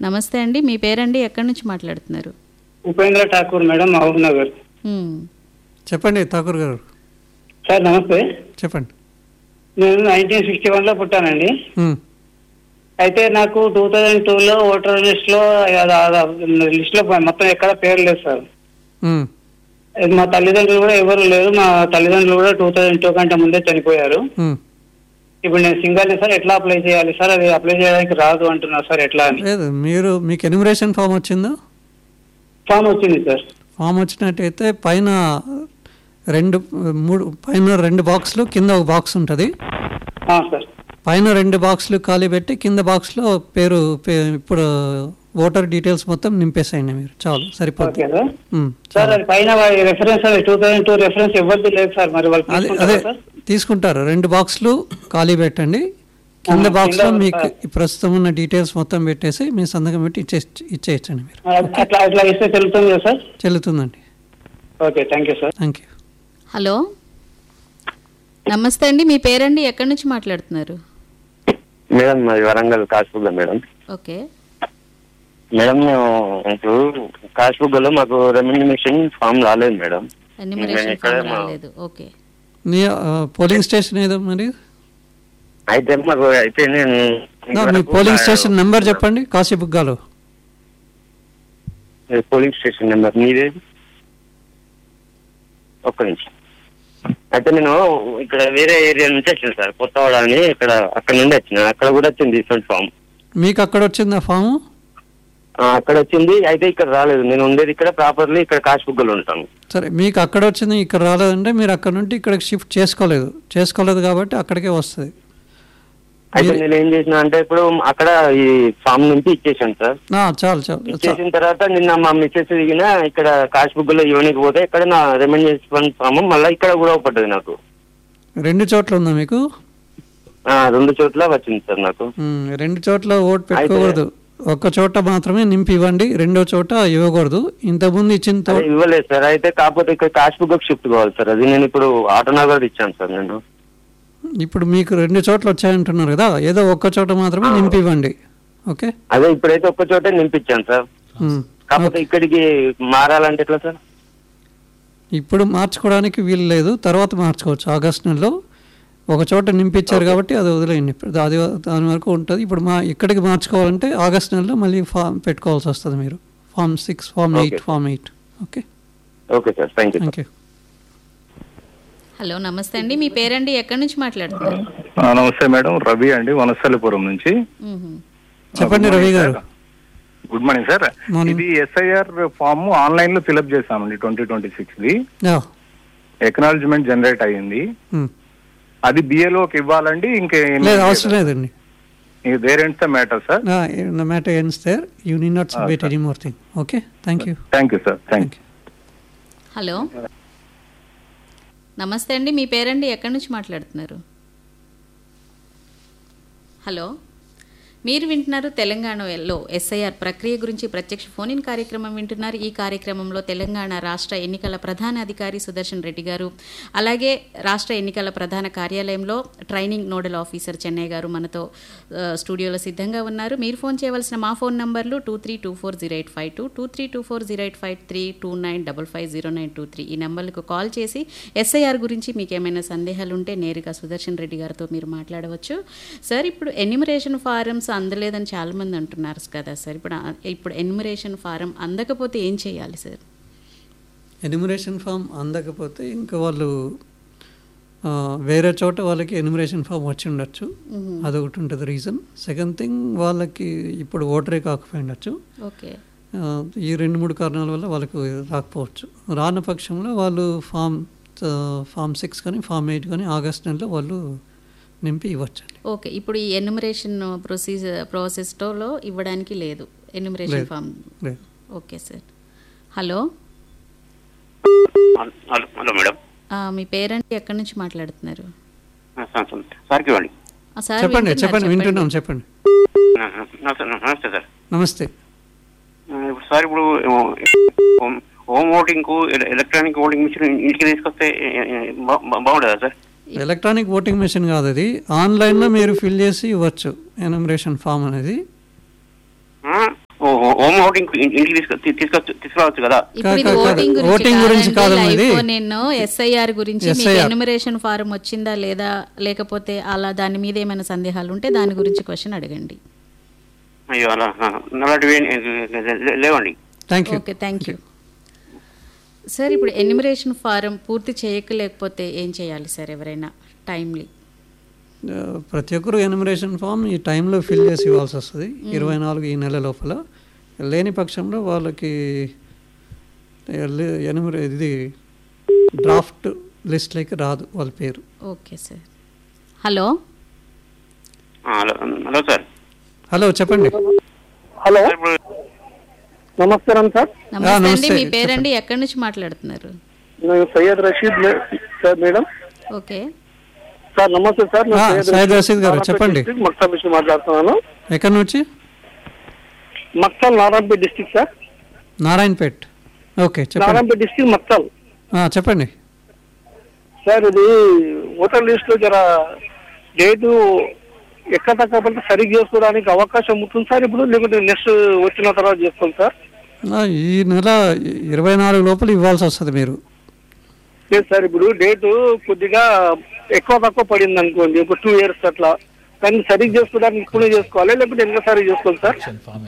నమస్తే అండి మీ పేరండి ఎక్కడి నుంచి మాట్లాడుతున్నారు ఉపేంద్ర ఠాకూర్ మేడం మహబూబ్ నగర్ మ్మ్. చెప్పండి ఠాకూర్ గారు సార్ నమస్తే చెప్పండి నేను నైన్టీన్ సిక్స్టీ వన్ లో పుట్టానండి ఉమ్, అయితే నాకు టూ థౌజండ్ టూ లో ఓటర్ లిస్ట్ లో లిస్ట్ లో మొత్తం ఎక్కడ పేరు లేదు సార్ ఉమ్, అది మా తల్లిదండ్రులు కూడా ఎవరు లేరు మా తల్లిదండ్రులు కూడా టూ థౌజండ్ టూ కంటే ముందే చనిపోయారు ఉమ్. ఇప్పుడు నేను సింగల్ సార్ ఎట్లా అప్లై చేయాలి సార్ అది అప్లై చేయడానికి రాదు అంటున్నారు సార్ ఎట్లా అని లేదు మీరు మీకు ఎన్యూమరేషన్ ఫామ్ వచ్చిందా ఫామ్ వచ్చింది సార్ ఫామ్ వచ్చినట్టయితే పైన రెండు మూడు పైన రెండు బాక్సులు కింద ఒక బాక్స్ ఉంటుంది ఆ, సార్ పైన రెండు బాక్సులు ఖాళీ పెట్టి కింద బాక్స్లో పేరు పే- ఇప్పుడు ఓటర్ డీటెయిల్స్ మొత్తం నింపేసేయండి మీరు చాలు ఓకే సరిపోతుంది సార్ ఉమ్, సార్ అది పైన రెఫరెన్స్ అది టూ థౌజండ్ టూ రెఫరెన్స్ ఎవరిది లేదు సార్ మరి వాళ్ళు అదే తీసుకుంటారా అదే సార్ తీసుకుంటారు రెండు బాక్సులు ఖాళీ పెట్టండి కింద ఆ, బాక్స్లో కింద, మీకు ఆ. ఈ ప్రస్తుతం ఉన్న డీటెయిల్స్ మొత్తం పెట్టేసి మీ సంతకం పెట్టి ఇచ్చే ఇచ్చేయచ్చండి మీరు అట్లా అట్లా ఇస్తే తెలుస్తుంది కదా సార్ చెల్లుతుందండి okay thank you sir thank you hello నమస్తే అండి మీ పేరండి ఎక్కడి నుంచి మాట్లాడుతున్నారు మేడం మాది Warangal Kashibugga madam okay madam మేము ఇప్పుడు కాశ్బుగ్గలో మాకు రెమ్యూనిమేషన్ ఫామ్ రాలేదు మేడం నేను ఎన్యూమరేషన్ ఇక్కడే ఫామ్ మా- రాలేదు ఓకే నీ ఆ, పోలింగ్ స్టేషన్ ఏదో మరి అయితే మాకు అయితే నేను నా, మీ పోలింగ్ స్టేషన్ నెంబర్ చెప్పండి కాశీబుగ్గాలో ఏ పోలింగ్ స్టేషన్ నెంబర్ మీదేది ఒక్క నిమిషం అయితే నేను ఇక్కడ వేరే ఏరియా నుంచి వచ్చిన సార్ కొత్తవాడ అని ఇక్కడ అక్కడ నుండి వచ్చిన అక్కడ కూడా వచ్చింది డిఫరెంట్ ఫామ్ మీకు అక్కడ వచ్చిందా ఫాము అక్కడ వచ్చింది అయితే ఇక్కడ రాలేదు నేను ఉండేది ఇక్కడ ప్రాపర్లీ ఇక్కడ కాశ్బుగ్గలో ఉంటాను సరే మీకు అక్కడ వచ్చింది ఇక్కడ రాలేదంటే మీరు అక్కడ నుండి ఇక్కడికి షిఫ్ట్ చేసుకోలేదు చేసుకోలేదు కాబట్టి అక్కడికే వస్తుంది అయితే నేను ఏం చేసిన అంటే ఇప్పుడు అక్కడ ఈ ఫామ్ నుంచి ఇచ్చేసాను సార్ ఆ, చాలు చాలు చాలు. ఇచ్చేసిన తర్వాత నిన్న మా మిస్సెస్ దిగిన ఇక్కడ కాశ్బుక్ లో ఇవ్వనికి పోతే ఇక్కడ నా రెమెండేషన్ ఫామ్ మళ్ళీ ఇక్కడ కూడా పడ్డది నాకు రెండు చోట్ల ఉందా మీకు ఆ, రెండు చోట్ల వచ్చింది సార్ నాకు ఉమ్, రెండు చోట్ల ఓటు పెట్టుకోకూడదు ఒక్క చోట మాత్రమే నింపి ఇవ్వండి రెండో చోట ఇవ్వకూడదు ఇంతకుముందు ఇచ్చిన తో అదే ఇవ్వలేదు సార్ అయితే కాకపోతే ఇక్కడ కాశ్బుక్ షిఫ్ట్ కావాలి సార్ అది నేను ఇప్పుడు ఆటోనగర్ ఇచ్చాను సార్ నేను ఇప్పుడు మీకు రెండు చోట్ల వచ్చాయంటున్నారు కదా ఏదో ఒక్క చోట మాత్రమే నింపి ఇవ్వండి ఓకే అదే ఇప్పుడైతే ఒక్క చోటే నింపించాను సార్ ఉమ్. కాకపోతే ఇక్కడికి మారాలంటే ఎట్లా సార్ ఇప్పుడు మార్చుకోవడానికి వీలు లేదు తర్వాత మార్చుకోవచ్చు ఆగస్ట్ నెలలో ఒక చోట నింపించారు కాబట్టి అది వదిలేయండి ఇప్పుడు అది దాని వరకు ఉంటుంది ఇప్పుడు మా ఇక్కడికి మార్చుకోవాలంటే ఆగస్ట్ నెలలో మళ్ళీ ఫామ్ పెట్టుకోవాల్సి వస్తుంది మీరు form six form eight Okay. Form eight okay okay sir thank you thank you hello నమస్తే అండి మీ పేరండి ఎక్కడి నుంచి మాట్లాడుతున్నారు ఆ, నమస్తే మేడం రవి అండి వనస్థలిపురం నుంచి మ్మ్. చెప్పండి Ravi garu good morning sir Morning. ఇది ఎస్ఐఆర్ ఫామ్ ఆన్లైన్ లో ఫిల్అప్ చేసామండి twenty twenty six the yeah. Acknowledgement generate అయ్యింది ఉమ్. అది బిఏలోకి ఇవ్వాలండి ఇంకా లేదు అవసరం లేదండి there ends the matter sir no matter ends there you need not submit any more thing okay thank you thank you sir thank you hello నమస్తే అండి మీ పేరండి ఎక్కడి నుంచి మాట్లాడుతున్నారు హలో మీరు వింటున్నారు తెలంగాణలో ఎస్ఐఆర్ ప్రక్రియ గురించి ప్రత్యక్ష ఫోన్ ఇన్ కార్యక్రమం వింటున్నారు ఈ కార్యక్రమంలో తెలంగాణ రాష్ట్ర ఎన్నికల ప్రధాన అధికారి సుదర్శన్ రెడ్డి గారు అలాగే రాష్ట్ర ఎన్నికల ప్రధాన కార్యాలయంలో ట్రైనింగ్ నోడల్ ఆఫీసర్ చెన్నై గారు మనతో ఆ, స్టూడియోలో సిద్ధంగా ఉన్నారు మీరు ఫోన్ చేయవలసిన మా ఫోన్ నంబర్లు two three two four zero eight five two two three two four zero eight five three two nine double five zero nine two three ఈ నెంబర్లకు కాల్ చేసి ఎస్ఐఆర్ గురించి మీకు ఏమైనా సందేహాలు ఉంటే నేరుగా సుదర్శన్ రెడ్డి గారితో మీరు మాట్లాడవచ్చు సార్ ఇప్పుడు ఎన్యూమరేషన్ ఫారమ్స్ అందలేదని చాలామంది అంటున్నారు కదా సార్ ఇప్పుడు ఆ- ఇప్పుడు ఎన్యూమరేషన్ ఫారం అందకపోతే ఏం చేయాలి సార్ ఎన్యూమరేషన్ ఫామ్ అందకపోతే ఇంకా వాళ్ళు ఆ, వేరే చోట వాళ్ళకి ఎన్యూమరేషన్ ఫామ్ వచ్చి ఉండొచ్చు అదొకటి ఉంటుంది రీజన్ సెకండ్ థింగ్ వాళ్ళకి ఇప్పుడు ఓటరే కాకపోయి ఉండొచ్చు ఓకే ఆ, ఈ రెండు మూడు కారణాల వల్ల వాళ్ళకు రాకపోవచ్చు రాని పక్షంలో వాళ్ళు ఫామ్ ఆ, ఫామ్ సిక్స్ కానీ ఫామ్ ఎయిట్ కానీ ఆగస్ట్ నెలలో వాళ్ళు నింపి ఇవ్వచ్చండి ఓకే ఇప్పుడు ఈ ఎన్యూమరేషన్ ప్రొసీజర్ ప్రాసెస్లో ఇవ్వడానికి లేదు ఎన్యూమరేషన్ లేదు. ఫామ్ లేదు okay sir hello hello hello madam ఆ, మీ పేరెంట్ ఎక్కడి నుంచి మాట్లాడుతున్నారు సార్కి ఇవ్వండి ఆ, సార్ చెప్పండి వింటున్నారు, చెప్పండి వింటున్నాం చెప్పండి నమస్తే సార్ నమస్తే ఇప్పుడు సార్ ఇప్పుడు హోమ్- హోమ్ ఓటింగ్ కు ఎల- ఎలక్ట్రానిక్ ఓటింగ్ మిషన్ ఇంటికి తీసుకొస్తే బా- బా- బాగుంటుందా సార్ ఎలక్ట్రానిక్ ఓటింగ్ మెషిన్ కాదు అది ఆన్లైన్లో మీరు ఫిల్ చేసి ఇవ్వచ్చు ఎనమరేషన్ ఫామ్ అనేది ఆ, హోమ్ ఓటింగ్ ఇంటికి తీసుకు తీసుకొచ్చు తీసుకురావచ్చు కదా ఇప్పుడు ఇది కాదు, కాదు. ఓటింగ్ గురించి ఓటింగ్ గురించి కాదండి, కాదమ్మా ఇది. లైవ్ నేను ఎస్ఐఆర్ గురించి మీకు SIR. ఎన్యుమరేషన్ ఫారం వచ్చిందా లేదా లేకపోతే అలా దాని మీద ఏమైనా సందేహాలు ఉంటే దాని గురించి క్వశ్చన్ అడగండి అయ్యో అలా ఆ, అలాంటివి ఏం- లే- లేవండి thank you okay thank you sir ఇప్పుడు ఎన్యుమరేషన్ ఫారం పూర్తి చేయకలేకపోతే ఏం చేయాలి సార్ ఎవరైనా టైమ్లీ ఆ, ప్రతి ఒక్కరు ఎనిమరేషన్ ఫామ్ ఈ టైంలో ఫిల్ చేసి ఇవ్వాల్సి వస్తుంది ఇరవై నాలుగు ఈ నెల లోపల లేని పక్షంలో వాళ్ళకి ఎనిమరే ఇది డ్రాఫ్ట్ లిస్ట్లోకి రాదు వాళ్ళ పేరు ఓకే సార్ హలో ఆ, హలో హలో సార్ హలో చెప్పండి హలో సార్, ఇప్పుడు నమస్కారం సార్ నమస్తే అండి నమస్తే. మీ పేరండి ఎక్కడి నుంచి మాట్లాడుతున్నారు నేను సయ్యద్ రషీద్ మే- సార్ మేడం ఓకే సార్ నమస్తే సార్ నేను ఆ, సయ్యద్ సయ్యద్ రషీద్ గారు, నారాయణపేట చెప్పండి. డిస్ట్రిక్ట్ మక్తల్ నుంచి మాట్లాడుతున్నాను ఎక్కడి నుంచి Makthal Narayanpet district sir Narayanpet okay చెప్పండి నారాయణపేట డిస్ట్రిక్ట్ మక్తల్ ఆ, చెప్పండి సార్ ఇది ఓటర్ లిస్ట్ లో జర డేటు ఎక్కడ తగ్గకపోతే సరిగ్గా చేసుకోవడానికి అవకాశం ఉంటుంది సార్ ఇప్పుడు లేకుంటే నెక్స్ట్ వచ్చిన తర్వాత చేసుకోండి సార్ ఆ, ఈ నెల ఇరవై నాలుగు లోపల ఇవ్వాల్సి వస్తుంది మీరు లేదు సార్ ఇప్పుడు డేటు కొద్దిగా ఎక్కువ తక్కువ పడింది అనుకోండి ఒక టూ ఇయర్స్ అట్లా కానీ సరిగ్గా చేసుకోవడానికి ఇప్పుడే చేసుకోవాలి లేకపోతే ఇంకా సరిగ్గా చేసుకోవాలి సార్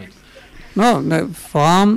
నో ఫామ్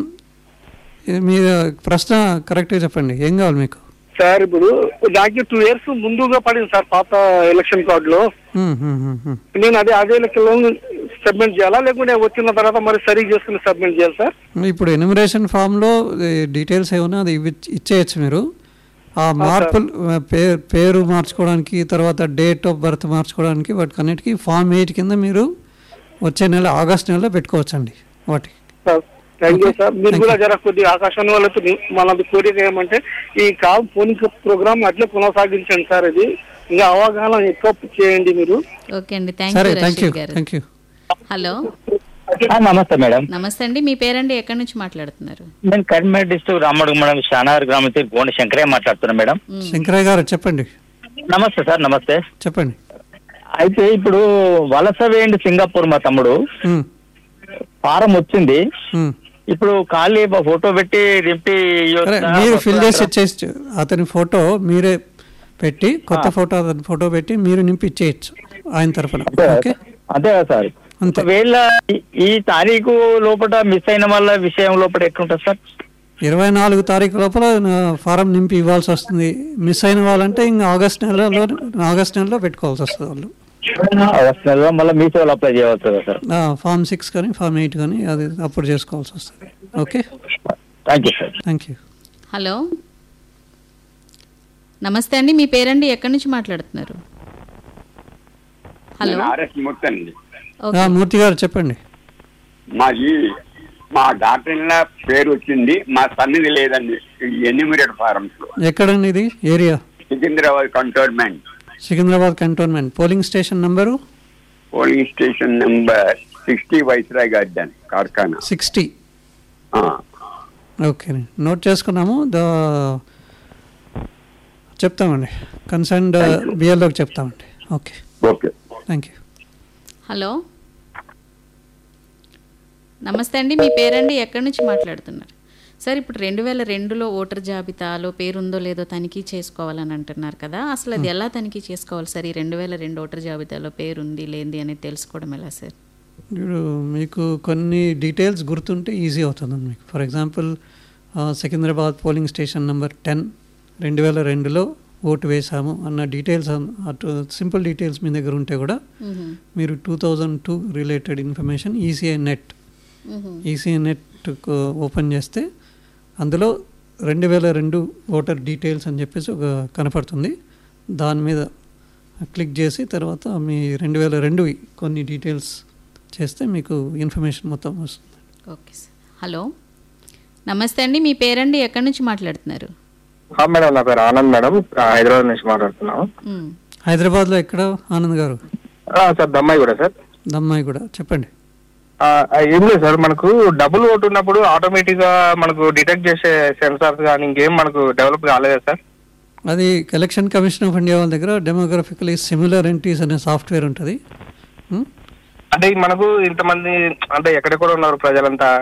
మీరు ప్రశ్న కరెక్ట్గా చెప్పండి ఏం కావాలి మీకు సార్ ఇప్పుడు నాకు టూ ఇయర్స్ ముందుగా పడింది సార్ పాత ఎలక్షన్ కార్డు లో హ్మ్, హ్మ్, హ్మ్, హ్మ్. నేను అదే అదే లెక్కలో సబ్మిట్ చేయాలా లేకుంటే వచ్చిన తర్వాత మరి సరిగ్గా చేసుకుని సబ్మిట్ చేయాలి సార్ ఇప్పుడు ఎనిమరేషన్ ఫామ్లో డీటెయిల్స్ ఏమన్నా అది ఇవ్వ- ఇచ్చేయచ్చు మీరు ఆ మార్పులు ఆ, పేరు పేరు మార్చుకోవడానికి తర్వాత డేట్ ఆఫ్ బర్త్ మార్చుకోవడానికి వాటికి అన్నిటికీ ఫామ్ ఎయిట్ కింద మీరు వచ్చే నెల ఆగస్ట్ నెలలో పెట్టుకోవచ్చండి వాటికి sir thank you Okay. Sir మీరు Thank కూడా జర కొద్దిగా ఆకాశం వాళ్ళతో మనది కోరిక ఏమంటే ఈ కాల్ ఫోన్ ప్రోగ్రామ్ అట్లే కొనసాగించండి సార్ ఇది ఇంకా అవగాహన ఎక్కువ చేయండి మీరు ఓకే అండి థ్యాంక్ సరే you thank you Rashid garu thank you hello నమస్తే మేడం నమస్తే అండి మీ పేరండి ఎక్కడి నుంచి మాట్లాడుతున్నారు నేను కరీంనగర్ డిస్ట్రిక్ట్ రామడుగు మేడం షానార్ గ్రామం నుంచి గోండ శంకరయ్య మాట్లాడుతున్నా మేడం శంకరయ్య గారు చెప్పండి నమస్తే సార్ నమస్తే చెప్పండి అయితే ఇప్పుడు వలస వేయండి సింగపూర్ మా తమ్ముడు హ్మ్, ఫారం వచ్చింది హ్మ్. ఇప్పుడు ఖాళీ ఫోటో పెట్టి దింపి సరే ఇవ్వొచ్చా? మీరు ఫిల్ చేసి ఇచ్చేసి అతని ఫోటో మీరే పెట్టి కొత్త ఫోటో అతని ఫోటో పెట్టి మీరు నింపి ఇచ్చేయచ్చు ఆయన తరఫున అంతే కదా ఓకే సార్? అంతే కదా సార్ అంతే. ఒకవేళ ఈ- ఈ తారీఖు లోపల మిస్ అయిన వాళ్ళ విషయం లోపల ఎట్లుంటుంది సార్ ఇరవై నాలుగు తారీఖు లోపల నా ఫారం నింపి ఇవ్వాల్సి వస్తుంది మిస్ అయిన వాళ్ళంటే ఇంకా ఆగస్ట్ నెలలో ఆగస్ట్ నెలలో పెట్టుకోవాల్సి వస్తుంది వాళ్ళు ఆగస్ట్ నెలలో మళ్ళీ మీ సేవలు అప్లై చేయవచ్చు కదా సార్ ఆ, ఫామ్ సిక్స్ కానీ ఫామ్ ఎయిట్ కానీ అది అప్పుడు చేసుకోవాల్సి వస్తుంది okay thank you sir thank you hello నమస్తే అండి మీ పేరండి ఎక్కడి నుంచి మాట్లాడుతున్నారు హలో ఆర్ఎస్ మూర్తి అండి ఓకే మూర్తి గారు చెప్పండి మాది మా డాక్టర్ పేరు వచ్చింది మా సన్నిధి లేదండి ఎన్యూమిరేట్ ఫారమ్స్ లో ఎక్కడండి ఇది area Secunderabad cantonment Secunderabad cantonment polling station number polling station number sixty Viceroy garden Karkhana sixty ఆ. ఓకే నోట్ చేసుకున్నాము ద చెప్తామండి కన్సర్న్డ్ బిఎల్ఓకి చెప్తామండి okay okay thank you hello నమస్తే అండి మీ పేరండి ఎక్కడి నుంచి మాట్లాడుతున్నారు సార్ ఇప్పుడు రెండు వేల రెండులో ఓటర్ జాబితాలో పేరుందో లేదో తనిఖీ చేసుకోవాలని అంటున్నారు కదా అసలు అది ఎలా తనిఖీ చేసుకోవాలి సార్ ఈ రెండు వేల రెండు ఓటర్ జాబితాలో పేరుంది లేనిది అనేది తెలుసుకోవడం ఎలా సార్ ఇప్పుడు మీకు కొన్ని డీటెయిల్స్ గుర్తుంటే ఈజీ అవుతుందండి మీకు for example Secunderabad polling station number ten రెండు వేల రెండులో ఓటు వేసాము అన్న డీటెయిల్స్ అన్- అటు సింపుల్ డీటెయిల్స్ మీ దగ్గర ఉంటే కూడా మీరు two thousand two related information ECI net ECI net open చేస్తే అందులో రెండు వేల రెండు ఓటర్ డీటెయిల్స్ అని చెప్పేసి ఒక కనపడుతుంది దాని మీద క్లిక్ చేసి తర్వాత మీ రెండు వేల రెండు కొన్ని డీటెయిల్స్ చేస్తే మీకు ఇన్ఫర్మేషన్ మొత్తం వస్తుంది ఓకే సార్ హలో నమస్తే అండి మీ పేరండి ఎక్కడి నుంచి మాట్లాడుతున్నారు ఆ, మేడం నా పేరు ఆనంద్ మేడం ఆ, హైదరాబాద్ నుంచి మాట్లాడుతున్నాను మ్, హైదరాబాద్లో ఎక్కడ ఆనంద్ గారు ఆ, సార్ దమ్మాయి కూడా సార్ దమ్మాయి కూడా చెప్పండి ఆ, ఆ, ఏం లేదు సార్ మనకు డబుల్ ఓటు ఉన్నప్పుడు ఆటోమేటిక్ గా మనకు డిటెక్ట్ చేసే సెన్సార్స్ కానీ ఇంకేం మనకు డెవలప్ కాలేదా సార్ అది ఎలక్షన్ కమిషన్ ఆఫ్ ఇండియా వాళ్ళ దగ్గర డెమోగ్రఫికలీ సిమిలర్ ఎంట్రీస్ అనే సాఫ్ట్వేర్ ఉంటుంది ఉం? అంటే మనకు ఇంతమంది అంటే ఎక్కడెక్కడ ఉన్నారు ప్రజలంతా